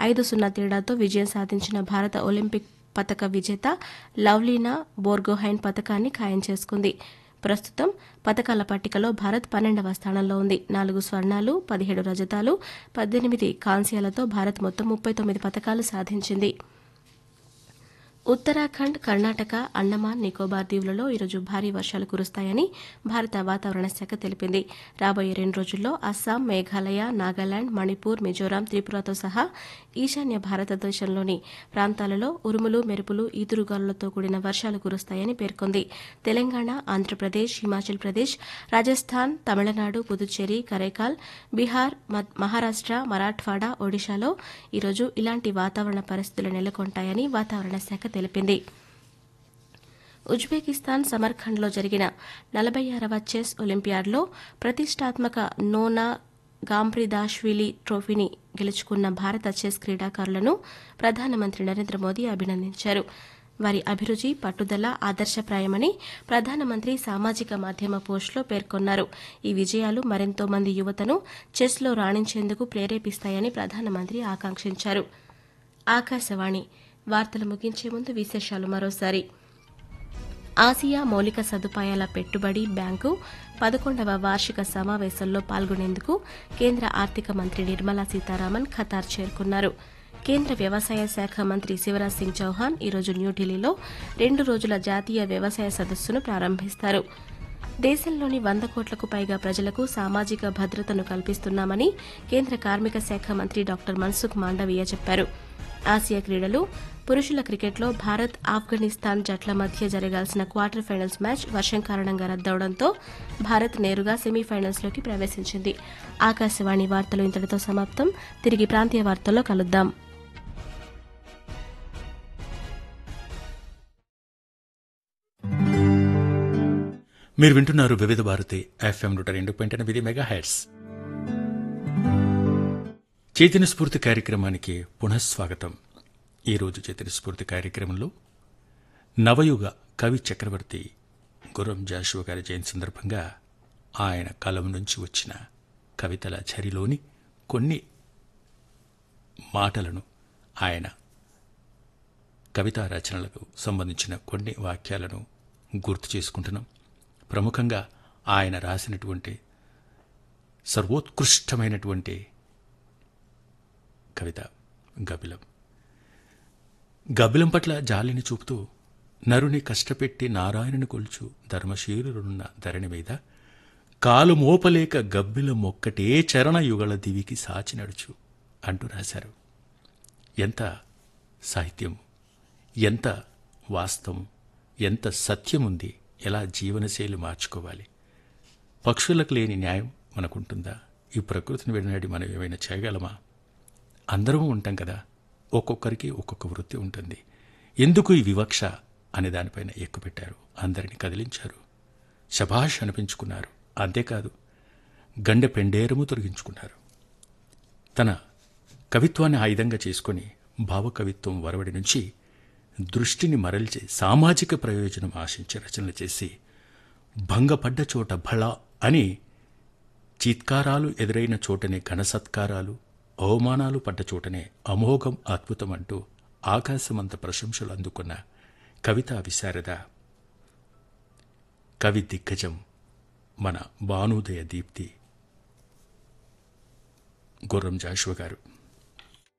ఐదు సున్నా తేడాతో విజయం సాధించిన భారత ఒలింపిక్ పతక విజేత లవ్లీనా బోర్గోహైన్ పతకాన్ని ఖాయం చేసుకుంది ప్రస్తుతం పతకాల పట్టికలో భారత్ పన్నెండవ స్థానంలో ఉంది నాలుగు స్వర్ణాలు పదిహేడు రజతాలు పద్దెనిమిది కాంస్యాలతో భారత్ మొత్తం ముప్పై తొమ్మిది పతకాలు సాధించింది ఉత్తరాఖండ్ కర్ణాటక అండమాన్ నికోబార్ దీవులలో ఈరోజు భారీ వర్షాలు కురుస్తాయని భారత వాతావరణ శాఖ తెలిపింది రాబోయే రెండు రోజుల్లో అస్సాం మేఘాలయ నాగాలాండ్ మణిపూర్ మిజోరాం త్రిపురతో సహా ఈశాన్య భారతదేశంలోని ప్రాంతాలలో ఉరుములు మెరుపులు ఈదురుగాలులతో కూడిన వర్షాలు కురుస్తాయని పేర్కొంది తెలంగాణ ఆంధ్రప్రదేశ్ హిమాచల్ ప్రదేశ్ రాజస్థాన్ తమిళనాడు పుదుచ్చేరి కరైకాల్ బీహార్ మహారాష్ట మరాఠ్వాడా ఒడిశాలో ఈరోజు ఇలాంటి వాతావరణ పరిస్థితులు నెలకొంటాయని వాతావరణ శాఖ తెలిపింది ఉజ్బెకిస్తాన్ సమర్ఖండ్లో జరిగిన నలభై ఆరవ చెస్ ఒలింపియాడ్లో ప్రతిష్టాత్మక నోనా గాంప్రిదాష్విలి ట్రోఫీని గెలుచుకున్న భారత చెస్ క్రీడాకారులను ప్రధానమంత్రి నరేంద్ర మోదీ అభినందించారు వారి అభిరుచి పట్టుదల ఆదర్శప్రాయమని ప్రధానమంత్రి సామాజిక మాధ్యమ పోస్టులో పేర్కొన్నారు ఈ విజయాలు మరెంతో మంది యువతను చెస్లో రాణించేందుకు ప్రేరేపిస్తాయని ప్రధానమంత్రి ఆకాంక్షించారు ఆకాశవాణి వార్తలు ముగించే ముందు విశేషాలు మరోసారి ఆసియా మౌలిక సదుపాయాల పెట్టుబడి బ్యాంకు పదకొండవ వార్షిక సమావేశంలో పాల్గొనేందుకు కేంద్ర ఆర్థిక మంత్రి నిర్మలా సీతారామన్ ఖతార్ చేరుకున్నారు కేంద్ర వ్యవసాయ శాఖ మంత్రి శివరాజ్ సింగ్ చౌహాన్ ఈరోజు న్యూఢిల్లీలో రెండు రోజుల జాతీయ వ్యవసాయ సదస్సును ప్రారంభిస్తారు దేశంలోని వంద కోట్లకు పైగా ప్రజలకు సామాజిక భద్రతను కల్పిస్తున్నామని కేంద్ర కార్మిక శాఖ మంత్రి డాక్టర్ మన్సుఖ్ మాండవీయ చెప్పారు ఆసియా క్రీడలు పురుషుల క్రికెట్లో భారత్ ఆఫ్ఘనిస్తాన్ జట్ల మధ్య జరగాల్సిన క్వార్టర్ ఫైనల్స్ మ్యాచ్ వర్షం కారణంగా రద్దవడంతో భారత్ నేరుగా సెమీఫైనల్స్లోకి ప్రవేశించింది ఆకాశవాణి వార్తలు ఇంతటితో సమాప్తం తిరిగి ప్రాంతీయ వార్తల్లో కలుద్దాం మీరు వింటున్నారు వివిధ భారతి ఎఫ్ఎం నూట రెండు పాయింట్ ఎనిమిది మెగా హెడ్స్ చైతన్య స్ఫూర్తి కార్యక్రమానికి పునఃస్వాగతం ఈరోజు చైతన్య స్ఫూర్తి కార్యక్రమంలో నవయుగ కవి చక్రవర్తి గుర్రం జాషువ గారి జయంతి సందర్భంగా ఆయన కలం నుంచి వచ్చిన కవితల చరిలోని కొన్ని మాటలను ఆయన కవితా రచనలకు సంబంధించిన కొన్ని వాక్యాలను గుర్తు చేసుకుంటున్నాం ప్రముఖంగా ఆయన రాసినటువంటి సర్వోత్కృష్టమైనటువంటి కవిత గబిలం గబిలం పట్ల జాలిని చూపుతూ నరుని కష్టపెట్టి నారాయణుని కొలుచు ధర్మశీలునున్న ధరణి మీద కాలు మోపలేక గబ్బిలం ఒక్కటే చరణ యుగల దివికి సాచి నడుచు అంటూ రాశారు ఎంత సాహిత్యం ఎంత వాస్తవం ఎంత సత్యముంది ఎలా జీవనశైలి మార్చుకోవాలి పక్షులకు లేని న్యాయం మనకుంటుందా ఈ ప్రకృతిని విడనాడి మనం ఏమైనా చేయగలమా అందరం ఉంటాం కదా ఒక్కొక్కరికి ఒక్కొక్క వృత్తి ఉంటుంది ఎందుకు ఈ వివక్ష అనే దానిపైన ఎక్కుపెట్టారు అందరిని కదిలించారు శభాష్ అనిపించుకున్నారు అంతేకాదు గండె పెండేరము తొలగించుకున్నారు తన కవిత్వాన్ని ఆయుధంగా చేసుకొని భావకవిత్వం వరవడి నుంచి దృష్టిని మరల్చి సామాజిక ప్రయోజనం ఆశించి రచనలు చేసి భంగపడ్డ చోట భళ అని చీత్కారాలు ఎదురైన చోటనే ఘనసత్కారాలు అవమానాలు పడ్డ చోటనే అమోఘం అద్భుతం అంటూ ఆకాశమంత ప్రశంసలు అందుకున్న కవితా విశారద కవి దిగ్గజం మన భానుదయ దీప్తి గుర్రం జాషువ గారు